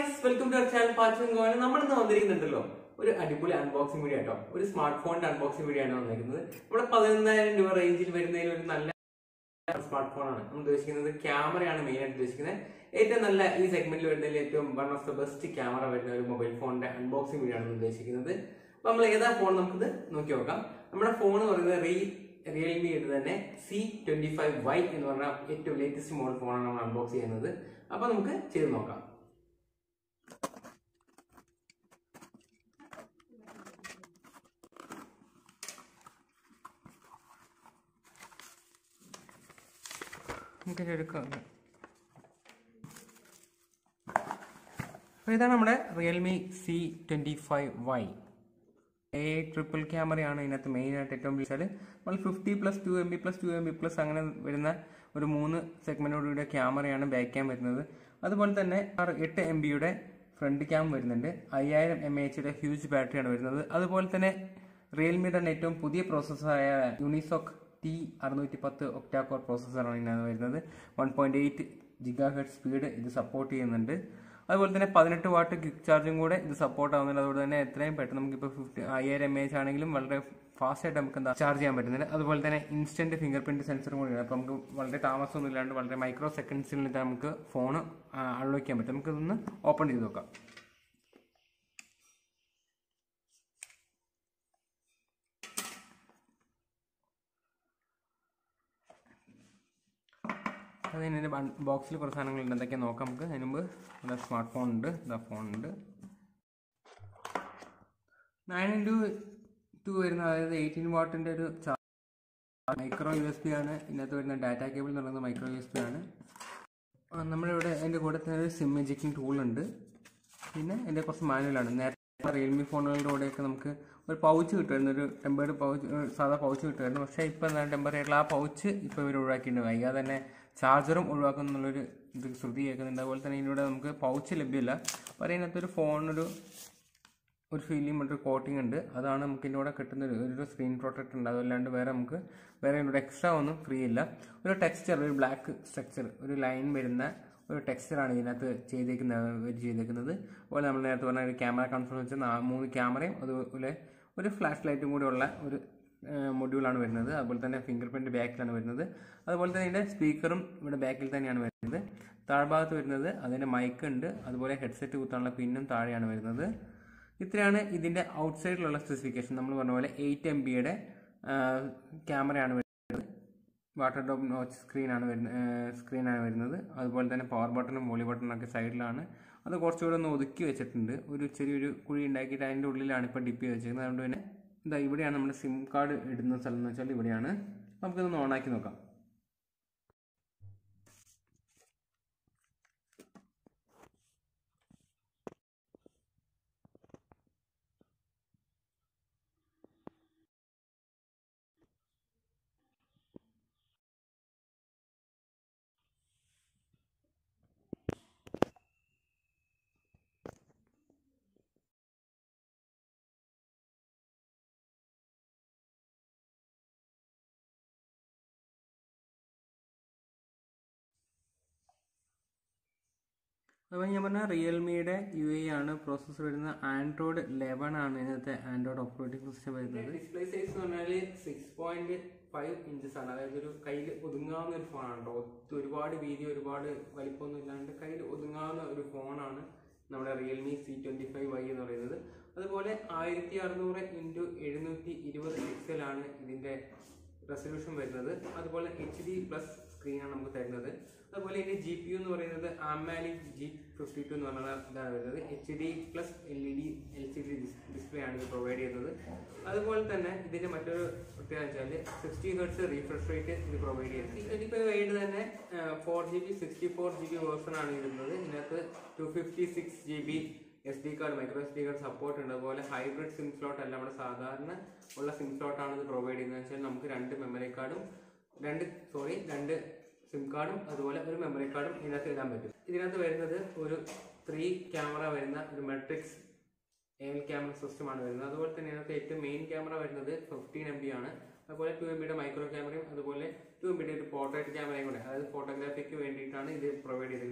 guys welcome to our channel പാച്ചിങ് ഗോയൻ നമ്മൾ ഇന്ന് വന്നിരിക്കുന്നുണ്ടല്ലോ ഒരു അടിപൊളി അൺബോക്സിംഗ് വീഡിയോ ആട്ടോ ഒരു സ്മാർട്ട് ഫോണിന്റെ അൺബോക്സിംഗ് വീഡിയോ ആണ് വന്നിരിക്കുന്നത് നമ്മുടെ പതിനൊന്നായിരം രൂപ റേഞ്ചിൽ വരുന്നതിൽ ഒരു നല്ല സ്മാർട്ട് ഫോണാണ് നമ്മൾ ഉദ്ദേശിക്കുന്നത് ക്യാമറയാണ് മെയിൻ ആയിട്ട് ഉദ്ദേശിക്കുന്നത് ഏറ്റവും നല്ല ഈ സെഗ്മെന്റിൽ വരുന്നതിൽ ഏറ്റവും one of the best camera വരുന്ന ഒരു മൊബൈൽ ഫോണിന്റെ അൺബോക്സിംഗ് വീഡിയോ ആണ് ഉദ്ദേശിക്കുന്നത് അപ്പൊ നമ്മൾ ഏതാ ഫോൺ നമുക്കിത് നോക്കി നോക്കാം നമ്മുടെ ഫോൺ എന്ന് പറയുന്നത് റീ റിയൽമിയുടെ തന്നെ സി ട്വന്റി ഫൈവ് വൈ എന്ന് പറഞ്ഞ ഏറ്റവും ലേറ്റസ്റ്റ് മോഡൽ ഫോണാണ് നമ്മൾ അൺബോക്സ് ചെയ്യുന്നത് അപ്പൊ നമുക്ക് ചെയ്ത് നോക്കാം നമുക്കിത് എടുക്കാം അപ്പോൾ ഇതാണ് നമ്മുടെ Realme C twenty five Y A triple ക്യാമറയാണ് ഇതിനകത്ത് മെയിനായിട്ട് ഏറ്റവും വിളിച്ചാൽ നമ്മൾ fifty plus two M B plus two M B plus അങ്ങനെ വരുന്ന ഒരു മൂന്ന് സെഗ്മെൻറ്റോടുകൂടിയ ക്യാമറയാണ് ബാക്ക് ക്യാം വരുന്നത് അതുപോലെ തന്നെ ആറ് എട്ട് എം ബിയുടെ ഫ്രണ്ട് ക്യാം വരുന്നുണ്ട് അയ്യായിരം എം എച്ചിയുടെ ഹ്യൂജ് ബാറ്ററിയാണ് വരുന്നത് അതുപോലെ തന്നെ റിയൽമിയുടെ തന്നെ ഏറ്റവും പുതിയ പ്രോസസ്സറായ യൂണിസോക്ക് ടി അറുന്നൂറ്റി പത്ത് ഒക്ടാകോർ പ്രോസസ്സറാണ് ഇതിനകത്ത് വരുന്നത് one point eight gigahertz speed ഇത് സപ്പോർട്ട് ചെയ്യുന്നുണ്ട് അതുപോലെ തന്നെ പതിനെട്ട് വാട്ട് ക്വിക്ക് ചാർജും കൂടെ ഇത് സപ്പോർട്ട് ആവുന്നുണ്ട് അതുകൊണ്ട് തന്നെ എത്രയും പെട്ടെന്ന് നമുക്കിപ്പോൾ ഫിഫ്റ്റി അയ്യായിരം എം എച്ച് ആണെങ്കിലും വളരെ ഫാസ്റ്റ് ആയിട്ട് നമുക്ക് എന്താ ചാർജ് ചെയ്യാൻ പറ്റുന്നുണ്ട് അതുപോലെ തന്നെ ഇൻസ്റ്റന്റ് ഫിംഗർ പ്രിന്റ് സെൻസറും കൂടിയാണ് അപ്പോൾ നമുക്ക് വളരെ താമസമൊന്നും ഇല്ലാണ്ട് വളരെ മൈക്രോ സെക്കൻഡ്സിൽ നമുക്ക് ഫോൺ അൺലോക്ക് ചെയ്യാൻ പറ്റും നമുക്കിതൊന്ന് ഓപ്പൺ ചെയ്ത് നോക്കാം അതിന് ബോക്സിൽ കുറച്ച് സാധനങ്ങളുണ്ട് എന്തൊക്കെയാ നോക്കാം നമുക്ക് അതിന് മുമ്പ് ഇവിടെ സ്മാർട്ട് ഫോൺ ഉണ്ട് ഇതാ ഫോൺ ഉണ്ട് നയൻ ഇൻറ്റു ടു വരുന്ന അതായത് എയ്റ്റീൻ വാട്ടിൻ്റെ ഒരു മൈക്രോ യു എസ് പി ആണ് ഇതിനകത്ത് വരുന്ന ഡാറ്റ കേബിൾ എന്ന് പറയുന്നത് മൈക്രോ യു എസ് പി ആണ് ആ, നമ്മളിവിടെ അതിൻ്റെ കൂടെ തന്നെ ഒരു സിം എജിക്കിംഗ് ടൂൾ ഉണ്ട് പിന്നെ അതിൻ്റെ കുറച്ച് മാനുവലാണ് നേരത്തെ റിയൽമി ഫോണുകളുടെ കൂടെയൊക്കെ നമുക്ക് ഒരു പൗച്ച് കിട്ടുമായിരുന്നു ഒരു ടെമ്പേർഡ് പൗച്ച് സാധാ പൗച്ച് കിട്ടുമായിരുന്നു പക്ഷേ ഇപ്പോൾ എന്താണ് ടെമ്പററി ആയിട്ടുള്ള ആ പൗച്ച് ഇപ്പോൾ ഇവർ ഒഴിവാക്കിയിട്ടുണ്ട് വൈകാതെ തന്നെ ചാർജറും ഒഴിവാക്കും എന്നുള്ളൊരു ഇത് ശ്രുതി കേൾക്കുന്നുണ്ട് അതുപോലെ തന്നെ ഇതിലൂടെ നമുക്ക് പൗച്ച് ലഭ്യമല്ല അപ്പോൾ അതിനകത്തൊരു ഫോണിനൊരു ഒരു ഫിലിം ഒരു കോട്ടിംഗ് ഉണ്ട് അതാണ് നമുക്ക് ഇതിൻ്റെ കൂടെ കിട്ടുന്ന ഒരു ഒരു സ്ക്രീൻ പ്രൊട്ടക്ട് ഉണ്ട് അതല്ലാണ്ട് വേറെ നമുക്ക് വേറെ ഇതിലൂടെ എക്സ്ട്രാ ഒന്നും ഫ്രീ ഇല്ല ഒരു ടെക്സ്ചർ ഒരു ബ്ലാക്ക് സ്ട്രക്ചർ ഒരു ലൈൻ വരുന്ന ഒരു ടെക്സ്ചറാണ് ഇതിനകത്ത് ചെയ്തേക്കുന്നത് ഇവർ ചെയ്തേക്കുന്നത് അതുപോലെ നമ്മൾ നേരത്തെ പറഞ്ഞ ഒരു ക്യാമറ കൺസോൾ വെച്ച് നാ- മൂന്ന് ക്യാമറയും അതുപോലെ ഒരു ഫ്ലാഷ് ലൈറ്റും കൂടി ഉള്ള ഒരു മൊഡ്യൂളാണ് വരുന്നത് അതുപോലെ തന്നെ ഫിംഗർ പ്രിന്റ് ബാക്കിലാണ് വരുന്നത് അതുപോലെ തന്നെ ഇതിൻ്റെ സ്പീക്കറും ഇവിടെ ബാക്കിൽ തന്നെയാണ് വരുന്നത് താഴ്ഭാഗത്ത് വരുന്നത് അതിൻ്റെ മൈക്ക് ഉണ്ട് അതുപോലെ ഹെഡ്സെറ്റ് കുത്താനുള്ള പിന്നും താഴെയാണ് വരുന്നത് ഇത്രയാണ് ഇതിൻ്റെ ഔട്ട്സൈഡിലുള്ള സ്പെസിഫിക്കേഷൻ നമ്മൾ പറഞ്ഞ പോലെ എയ്റ്റ് എം ബിയുടെ ക്യാമറയാണ് വരുന്നത് വാട്ടർ ഡ്രോപ്പ് നോച്ച് സ്ക്രീനാണ് വരുന്നത് സ്ക്രീനാണ് വരുന്നത് അതുപോലെ തന്നെ പവർ ബട്ടണും വോളി ബട്ടണും ഒക്കെ സൈഡിലാണ് അത് കുറച്ചുകൂടെ ഒന്ന് ഒതുക്കി വെച്ചിട്ടുണ്ട് ഒരു ചെറിയൊരു കുഴി ഉണ്ടാക്കിയിട്ട് അതിൻ്റെ ഉള്ളിലാണ് ഇപ്പോൾ ഡിപ്പ് ചെയ്ത് വെച്ചിരിക്കുന്നത് അതുകൊണ്ട് തന്നെ ഇതാ ഇവിടെയാണ് നമ്മുടെ സിം കാർഡ് ഇടുന്ന സ്ഥലം എന്ന് വെച്ചാൽ ഇവിടെയാണ് നമുക്കിതൊന്ന് ഓണാക്കി നോക്കാം അപ്പോൾ ഞാൻ പറഞ്ഞ റിയൽമിയുടെ യു എ ആണ് പ്രോസസ്സർ വരുന്നത് ആൻഡ്രോയിഡ് ലെവൻ ആണ് ഇതിനകത്തെ ആൻഡ്രോയിഡ് ഓപ്പറേറ്റിംഗ് സിസ്റ്റം വരുന്നത് ഡിസ്പ്ലേ സൈസ് എന്ന് പറഞ്ഞാൽ സിക്സ് പോയിന്റ് ഫൈവ് ഇഞ്ചസ് ആണ് അതായത് ഒരു കയ്യിൽ ഒതുങ്ങാവുന്ന ഒരു ഫോണാണ് കേട്ടോ ഒത്ത് ഒരുപാട് വീതി ഒരുപാട് വലിപ്പമൊന്നും ഇല്ലാണ്ട് കയ്യിൽ ഒതുങ്ങാവുന്ന ഒരു ഫോണാണ് നമ്മുടെ Realme C twenty five Y എന്ന് പറയുന്നത് അതുപോലെ ആയിരത്തി അറുന്നൂറ് ഇൻറ്റു എഴുന്നൂറ്റി ഇരുപത് പിക്സലാണ് ഇതിന്റെ റെസൊല്യൂഷൻ വരുന്നത് അതുപോലെ എച്ച് ഡി പ്ലസ് സ്ക്രീനാണ് നമുക്ക് തരുന്നത് അതുപോലെ ഇതിന്റെ ജി പി യു എന്ന് പറയുന്നത് ആമാലി ജി ഫിഫ്റ്റി ടു എന്ന് പറഞ്ഞ ഇതാണ് വരുന്നത് H D plus L E D L C D display ആണ് ഇത് പ്രൊവൈഡ് ചെയ്യുന്നത് അതുപോലെ തന്നെ ഇതിന്റെ മറ്റൊരു പ്രത്യേകത വെച്ചാൽ സിക്സ്റ്റി ഹെർട്സ് റീഫ്രഷ് റേറ്റ് ഇത് പ്രൊവൈഡ് ചെയ്യുന്നത് സി ട്വന്റി ഫൈവ് ആയിട്ട് തന്നെ four G B sixty four G B version ആണ് ഇരുന്നത് ഇതിനകത്ത് two fifty six G B S D card micro S D card support ഉണ്ട് അതുപോലെ ഹൈബ്രിഡ് സിം സ്ലോട്ട് അല്ല നമ്മുടെ സാധാരണ ഉള്ള സിം സ്ലോട്ട് ആണ് ഇത് പ്രൊവൈഡ് ചെയ്യുന്നത് വെച്ചാൽ നമുക്ക് രണ്ട് മെമ്മറി കാർഡും രണ്ട് സോറി രണ്ട് സിം കാർഡും അതുപോലെ ഒരു മെമ്മറി കാർഡും ഇതിനകത്ത് ഇടാൻ പറ്റും ഇതിനകത്ത് വരുന്നത് ഒരു ത്രീ ക്യാമറ വരുന്ന ഒരു മെട്രിക്സ് എൽ ക്യാമറ സിസ്റ്റം ആണ് വരുന്നത് അതുപോലെ തന്നെ ഇതിനകത്ത് ഏറ്റവും മെയിൻ ക്യാമറ വരുന്നത് ഫിഫ്റ്റീൻ എം ബി ആണ് അതുപോലെ ടു എം ബിയുടെ മൈക്രോ ക്യാമറയും അതുപോലെ ടു എം ബിയുടെ ഒരു പോർട്രേറ്റ് ക്യാമറയും കൂടെ അതായത് ഫോട്ടോഗ്രാഫിക്ക് വേണ്ടിയിട്ടാണ് ഇത് പ്രൊവൈഡ് ചെയ്തിരിക്കുന്നത്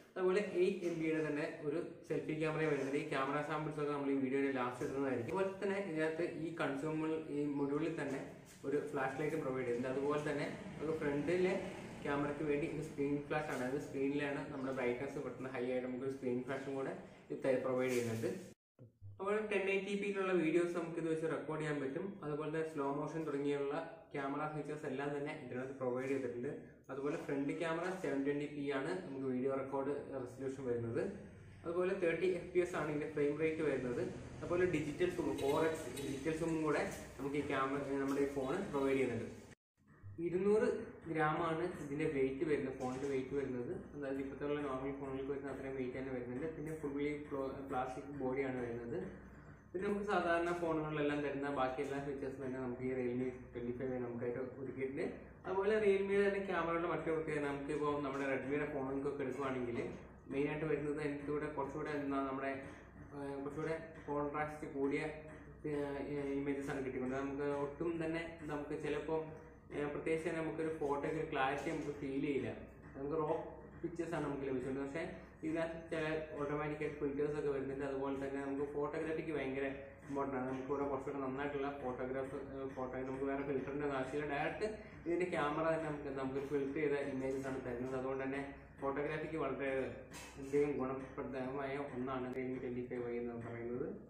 അതുപോലെ എയ്റ്റ് എം ബിയുടെ തന്നെ ഒരു സെൽഫി ക്യാമറ വരുന്നത് ഈ ക്യാമറ സാമ്പിൾസ് ഒക്കെ നമ്മൾ ഈ വീഡിയോയിൽ ലാസ്റ്റ് ഇടുന്നതായിരിക്കും അതുപോലെ തന്നെ ഇതിനകത്ത് ഈ കൺസ്യൂമർ ഈ മൊഡ്യൂളിൽ തന്നെ ഒരു ഫ്ലാഷ് ലൈറ്റ് പ്രൊവൈഡ് ചെയ്യുന്നുണ്ട് അതുപോലെ തന്നെ നമുക്ക് ഫ്രണ്ടിലെ ക്യാമറയ്ക്ക് വേണ്ടി ഇത് സ്ക്രീൻ ഫ്ലാഷ് ആണ് അതായത് സ്ക്രീനിലാണ് നമ്മുടെ ബ്രൈറ്റ്നസ് പെട്ടെന്ന് ഹൈ ആയിട്ട് നമുക്ക് സ്ക്രീൻ ഫ്ലാഷും കൂടെ ഇത് പ്രൊവൈഡ് ചെയ്യുന്നുണ്ട് അപ്പോൾ ടെൻ എയ്റ്റി പിയിലുള്ള വീഡിയോസ് നമുക്ക് ഇത് വെച്ച് റെക്കോർഡ് ചെയ്യാൻ പറ്റും അതുപോലെ തന്നെ സ്ലോ മോഷൻ തുടങ്ങിയുള്ള ക്യാമറ ഫീച്ചേഴ്സ് എല്ലാം തന്നെ ഇതിനകത്ത് പ്രൊവൈഡ് ചെയ്തിട്ടുണ്ട് അതുപോലെ front camera seven twenty P ആണ് നമുക്ക് വീഡിയോ റെക്കോർഡ് റെസൊല്യൂഷൻ വരുന്നത് അതുപോലെ തേർട്ടി എഫ് പി എസ് ആണ് ഇതിന്റെ ഫ്രെയിം റേറ്റ് വരുന്നത് അതുപോലെ digital zoom four X digital സൂമും കൂടെ നമുക്ക് ഈ ക്യാമറ നമ്മുടെ ഈ ഫോൺ പ്രൊവൈഡ് ചെയ്യുന്നുണ്ട് ഇരുന്നൂറ് ഗ്രാമാണ് ഇതിന്റെ വെയിറ്റ് വരുന്നത് ഫോണിന്റെ വെയിറ്റ് വരുന്നത് അതായത് ഇപ്പോഴത്തെ ഉള്ള നോർമൽ ഫോണുകൾക്ക് വരുന്ന അത്രയും വെയിറ്റ് തന്നെ വരുന്നുണ്ട് പിന്നെ ഫുള്ളി പ്ലാസ്റ്റിക് ബോഡിയാണ് വരുന്നത് പിന്നെ നമുക്ക് സാധാരണ ഫോണുകളിലെല്ലാം തരുന്ന ബാക്കി എല്ലാ ഫീച്ചേഴ്സും തന്നെ നമുക്ക് ഈ റിയൽമി ട്വന്റി ഫൈവ് നമുക്കായിട്ട് ഒരുക്കിയിട്ടുണ്ട് അതുപോലെ റിയൽമിയുടെ തന്നെ ക്യാമറയുടെ മറ്റൊരു പ്രത്യേകത നമുക്ക് ഇപ്പോൾ നമ്മുടെ റെഡ്മിയുടെ ഫോണുകൾക്കൊക്കെ എടുക്കുവാണെങ്കിൽ മെയിനായിട്ട് വരുന്നത് എനിക്കിവിടെ കുറച്ചുകൂടെ എന്താ നമ്മുടെ ആ, കുറച്ചുകൂടെ കോൺട്രാസ്റ്റ് കൂടിയ ഇമേജസ് ആണ് കിട്ടിക്കൊണ്ടത് നമുക്ക് ഒട്ടും തന്നെ നമുക്ക് ചിലപ്പോൾ പ്രത്യേകിച്ച് തന്നെ നമുക്കൊരു ഫോട്ടോയ്ക്ക് ക്ലാരിറ്റി നമുക്ക് ഫീൽ ചെയ്യില്ല നമുക്ക് റോ പിക്ചേഴ്സ് ആണ് നമുക്ക് ലഭിച്ചുകൊണ്ട് പക്ഷേ ഇതിനകത്ത് ചില ഓട്ടോമാറ്റിക് ആയിട്ട് ഫിൽറ്റേഴ്സ് ഒക്കെ വരുന്നുണ്ട് അതുപോലെ തന്നെ നമുക്ക് ഫോട്ടോഗ്രാഫിക്ക് ഭയങ്കര ഇമ്പോർട്ടൻ്റ് ആണ് നമുക്ക് ഇവിടെ കുറച്ചുകൂടെ നന്നായിട്ടുള്ള ഫോട്ടോഗ്രാഫ് ഫോട്ടോ നമുക്ക് വേറെ ഫിൽറ്ററിൻ്റെ ആവശ്യമില്ല ഡയറക്റ്റ് ഇതിന്റെ ക്യാമറ തന്നെ നമുക്ക് നമുക്ക് ഫിൽറ്റർ ചെയ്ത ഇമേജസ് ആണ് തരുന്നത് അതുകൊണ്ട് തന്നെ ഫോട്ടോഗ്രാഫിക്ക് വളരെ അധികം ഗുണപ്രദമായ ഒന്നാണ് റിയൽമി ട്വൻറ്റി ഫൈവ് എന്ന് പറയുന്നത്